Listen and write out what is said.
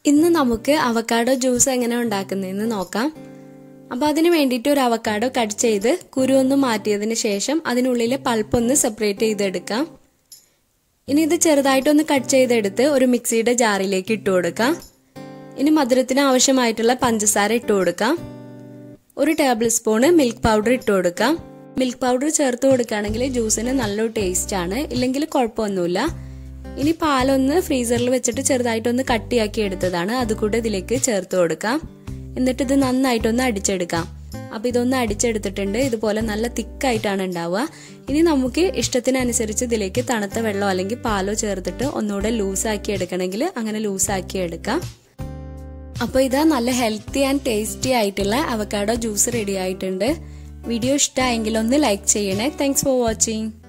ഇന്ന് നമുക്ക് avocado juice എങ്ങനെ ഉണ്ടാക്കുന്നതെന്ന് നോക്കാം അപ്പോൾ അതിന് വേണ്ടിയിട്ട് ഒരു അവക്കാഡോ കട്ട് ചെയ്ത് കുരുവൊന്ന് മാറ്റിയതിന് ശേഷം അതിനുള്ളിലെ പൾപ്പൊന്ന് സെപ്പറേറ്റ് ചെയ്തെടുക്കാം ഇനി ഇത് ചെറുതായിട്ടൊന്ന് കട്ട് ചെയ്തെടുത്ത് ഒരു മിക്സിയുടെ ജാറിലേക്ക് ഇട്ട് കൊടുക്കാം ഇനി മധുരത്തിന് ആവശ്യമായിട്ടുള്ള പഞ്ചസാര ഇട്ട് കൊടുക്കാം ഒരു ടേബിൾ സ്പൂണ് മിൽക്ക് പൗഡർ ഇട്ട് കൊടുക്കാം മിൽക്ക് പൗഡർ ചേർത്ത് കൊടുക്കുകയാണെങ്കിൽ ജ്യൂസിന് നല്ലൊരു ടേസ്റ്റ് ആണ് ഇല്ലെങ്കിൽ കുഴപ്പമൊന്നുമില്ല ഇനി പാലൊന്ന് ഫ്രീസറിൽ വെച്ചിട്ട് ചെറുതായിട്ടൊന്ന് കട്ടിയാക്കി എടുത്തതാണ് അതുകൂടെ ഇതിലേക്ക് ചേർത്ത് കൊടുക്കാം എന്നിട്ട് ഇത് നന്നായിട്ടൊന്ന് അടിച്ചെടുക്കാം അപ്പോൾ ഇതൊന്ന് അടിച്ചെടുത്തിട്ടുണ്ട് ഇതുപോലെ നല്ല തിക്കായിട്ടാണ് ഉണ്ടാവുക ഇനി നമുക്ക് ഇഷ്ടത്തിനനുസരിച്ച് ഇതിലേക്ക് തണുത്ത വെള്ളമോ അല്ലെങ്കിൽ പാലോ ചേർത്തിട്ട് ഒന്നുകൂടെ ലൂസാക്കി എടുക്കണമെങ്കിൽ അങ്ങനെ ലൂസാക്കി എടുക്കാം അപ്പോൾ ഇതാ നല്ല ഹെൽത്തി ആൻഡ് ടേസ്റ്റി ആയിട്ടുള്ള അവക്കാഡോ ജ്യൂസ് റെഡി ആയിട്ടുണ്ട് വീഡിയോ ഇഷ്ടമായെങ്കിൽ ഒന്ന് ലൈക്ക് ചെയ്യണേ താങ്ക്സ് ഫോർ വാച്ചിങ്